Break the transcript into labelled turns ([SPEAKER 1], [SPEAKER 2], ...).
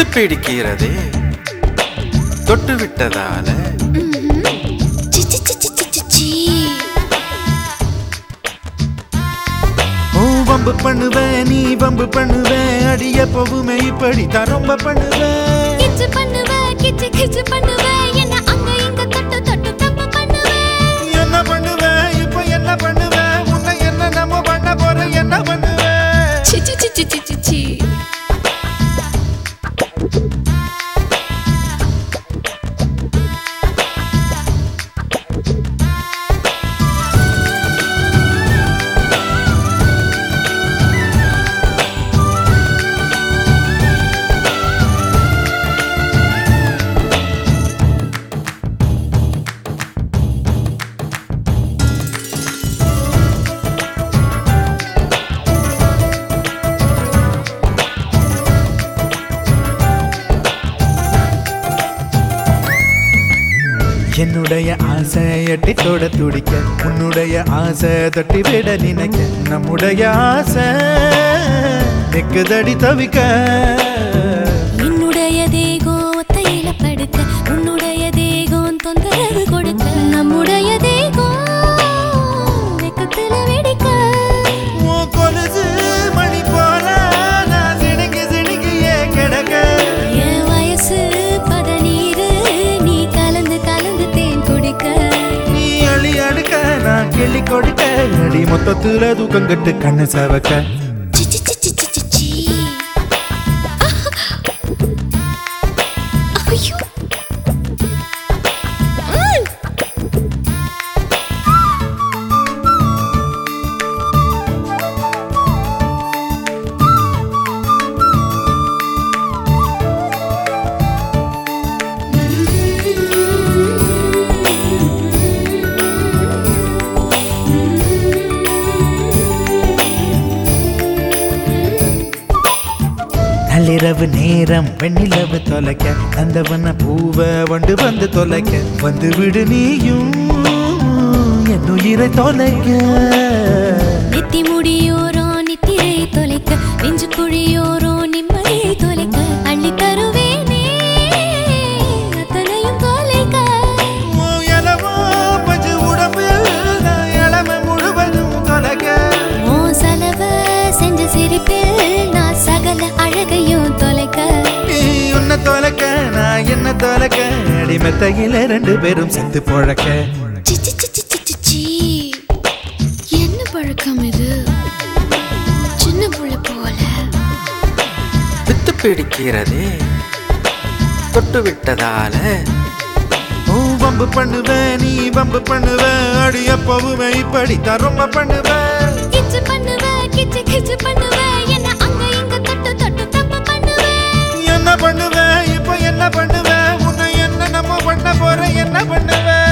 [SPEAKER 1] பிடிக்கிறதே தொட்டு விட்டதால
[SPEAKER 2] சி, சி, சி, சி, சி, சி, சி.
[SPEAKER 3] ஓ வம்பு பண்ணுவேன் நீ வம்பு பண்ணுவேன் அடிய போவுமே இப்படி தான் ரொம்ப பண்ணுவேன்
[SPEAKER 2] கிச்சு பண்ணுவ, கிச்சு, கிச்சு பண்ணுவ. என்ன அங்க இங்க தொட்டு, தொட்டு தப்பு பண்ணுவ.
[SPEAKER 3] என்ன பண்ணுவேன் இப்ப என்ன பண்ணுவேன் உன்னை என்ன நம்ம பண்ண போறோம் என்ன பண்ணுவேன்
[SPEAKER 2] சி, சி, சி, சி, சி, சி, சி.
[SPEAKER 3] என்னுடைய ஆசை எட்டி தொட துடிக்க உன்னுடைய ஆசை தட்டி விட நினைக்க நம்முடைய ஆசை நெக்குதடி தவிக்க
[SPEAKER 2] என்னுடைய தேகம் ஒத்தையில படுக்க உன்னுடைய தேகம் தொந்தரவு கொடுக்க நம்முடைய தேகம் வெக்கத்துல வெடிக்க
[SPEAKER 3] உன் கொலுசு மணி போல நான் சிணுங்கி சிணுங்கியே கிடக்க
[SPEAKER 2] என் வயசு பதநீரு நீ கலந்து கலந்து தேன் குடிக்க
[SPEAKER 3] நீ அழி அடுக்க நான் கிள்ளி கொடுக்க அடி மொத்தத்துல தூக்கம் கட்டு கண்ணு சவக்க
[SPEAKER 2] சி, சி, சி, சி, சி, சி, சி. ஐயோ. ம்.
[SPEAKER 3] நள்ளிரவு நேரம் வெண்ணிலவு தொலைக்க நந்தவன பூவ வண்டு வந்து தொலைக்க வந்து விடு நீயும் என் உயிரை தொலைக்க
[SPEAKER 2] நெத்தி முடியோரம் நித்திரை தொலைக்க நெஞ்சு குழியோரம் நிம்மதியை தொலைக்க அள்ளி தருவேனே அத்தனையும் தொலைக்க
[SPEAKER 3] உன் இளமோ பஞ்சு உடம்பில் நான் இளமை முழுவதும் தொலைக்க
[SPEAKER 2] ஓ செலவ செஞ்ச சிரிப்பில் நான் சகல அழகையும் தொலைக்க
[SPEAKER 3] நீ உன்னை தொலைக்க நான் என்ன தொலைக்க அடிமெத்தையில ரெண்டு பேரும் செத்து பொழக்க
[SPEAKER 2] சி, சி, சி, சி, சி, சி, சி. என்ன பழக்கம் இது சின்ன புள்ள போல
[SPEAKER 1] வித்து பிடிக்கிறதே தொட்டு விட்டதால
[SPEAKER 3] ஓ வம்பு பண்ணுவேன் நீ வம்பு பண்ணுவேன் அடி எப்பவுமே இப்படி தான் ரொம்ப பண்ணுவேன்
[SPEAKER 2] கிச்சு பண்ணுவ கிச்சு கிச்சு பண்ணுவ என்ன அங்க இங்க தொட்டு தொட்டு தப்பு பண்ணுவ
[SPEAKER 3] என்ன பண்ணுவேன் இப்போ என்ன பண்ணுவேன் உன்னை என்ன நம்ம பண்ண போறேன் என்ன பண்ணுவேன்